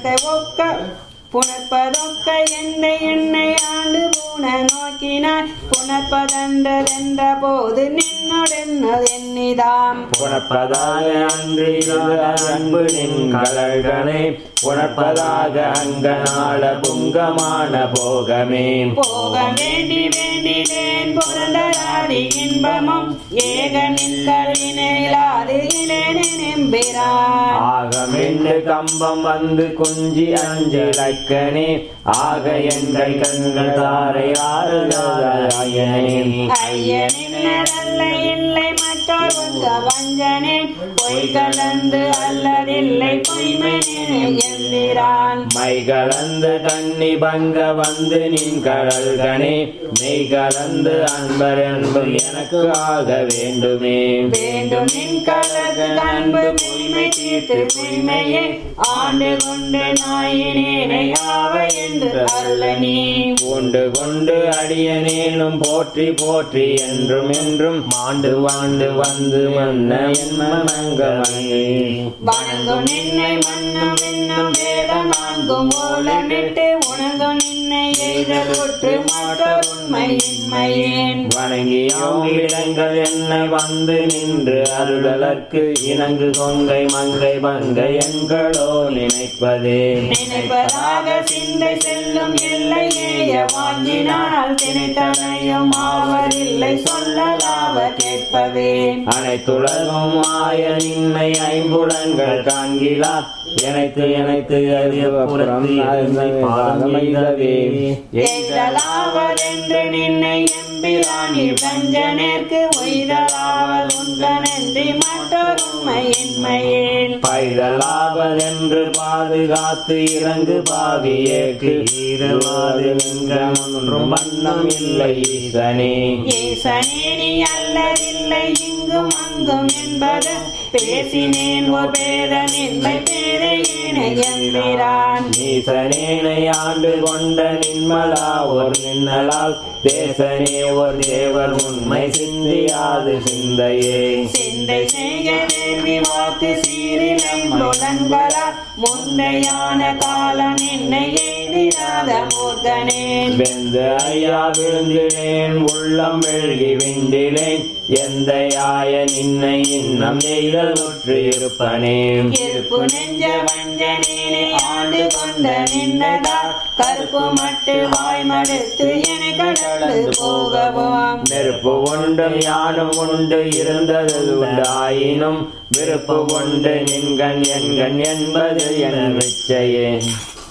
புனர்க்க ஒக்க புணர்ப்பதொக்க என்னை என்னை ஆண்டு பூன நோக்கினாய் புணர்ப்பதன்றதென்ற போது நின்னொடென்னது எண்ணிதாம் புணர்ப்பதாக அன்று இல்லாத அன்பு நின் கடல்களே புணர்ப்பதாக அங்கநாள புங்கமான போகமே போக வேண்டி வேண்டினேன் பிறந்ததாதி இன்பமும் ஏக நிற்கலினாது இளநெம்பிரான் ஆகமென்று கம்பம் வந்து குஞ்சி அஞ்சு லக்கனே ஆக எங்கள் கண்கள் தாரை ஆறுதாயனே ஐயனின்னதல்ல இல்லை மற்றொரு வஞ்சனே பொய் கலந்து அல்லதில்லை பொய்மை எம்பிரான் மை கலந்து கண்ணி பங்க வந்து நின் கடல்கனே மெய் கலந்து அன்பர் அன்பு எனக்கு ஆக வேண்டுமே வேண்டும் நின் கலகு அன்பு பொய்மை தீர்த்து பொய்மையே ஆண்டு கொண்டு நாயினேனை ஆவ என்று அருள நீ கொண்டு கொண்டு அடியனேனும் போற்றி போற்றி என்றும் என்றும் மாண்டு வாண்டு வந்து மன்ன என் மனங்கமணி வணங்கும் நின்னை மன்னம் என்னும் வேத நான்கும் ஓலமிட்டு உணங்கும் நின்னை எய்தல் ஒற்று மற்றொரு உண்மையின்மையேன் வணங்கியோம் இடங்கள் என்னை வந்து நின்று அருளலற்கு இணங்கு கொங்கை மங்கை பங்கை எங்களோ நினைப்பதே நினைப்பதாக சிந்தை செல்லும் எல்லை ஏய வாங்கினால் திணைத்தனையும் ஆவதில்லை சொல்லலாவ கேட்பவே அனைத்துலகும் ஆய நின்னை ஐம்புலங்கள் காண்கிலா எனக்கு எனக்கு அறியப்புறத்து அருமை பாதம் எய்தவே எய்தலாவதென்று நின்னை எம்பிராணி வஞ்சனேற்கு ஒய்தலாவது உண்கனன்றி மற்றொருமையின்மையேன் பைதலாவதென்று பாதுகாத்து இறங்கு பாவியேக்கு ஈரவாது ஒன்றும் வண்ணம் இல்லை ஈசனே ஈசனேனி அல்லதில்லை இங்கும் அங்கும் என்பது பேசினேன் ஒரு பேதமில்லை பேரையினை எம்பிரான் நீசனேனை ஆண்டு கொண்ட நின்மலா ஒரு நின்னலால் தேசனே ஒரு தேவர் உண்மை சிந்தியாது சிந்தையே சிந்தை செய்ய வேள்வி வாக்கு சீரிலம் நுழன்களா முந்தையான காலம் என்னை எய்திராத மூர்த்தனேன் வெந்து ஐயா விழுந்தினேன் உள்ளம் வெள்கி விண்டினேன் எந்த யாய நின்னை இன்னம் எய்தல் உற்று இருப்பனேன் இருப்பு நெஞ்ச வஞ்சனேனை ஆண்டு கொண்ட நின்னதா கருப்பு மட்டு வாய் மடுத்து என கடந்து போகவும் நெருப்பு உண்டு யானும் உண்டு இருந்தது உண்டு ஆயினும் விருப்பு கொண்டு நின்கண் என்கண் என்பது என் நிச்சயே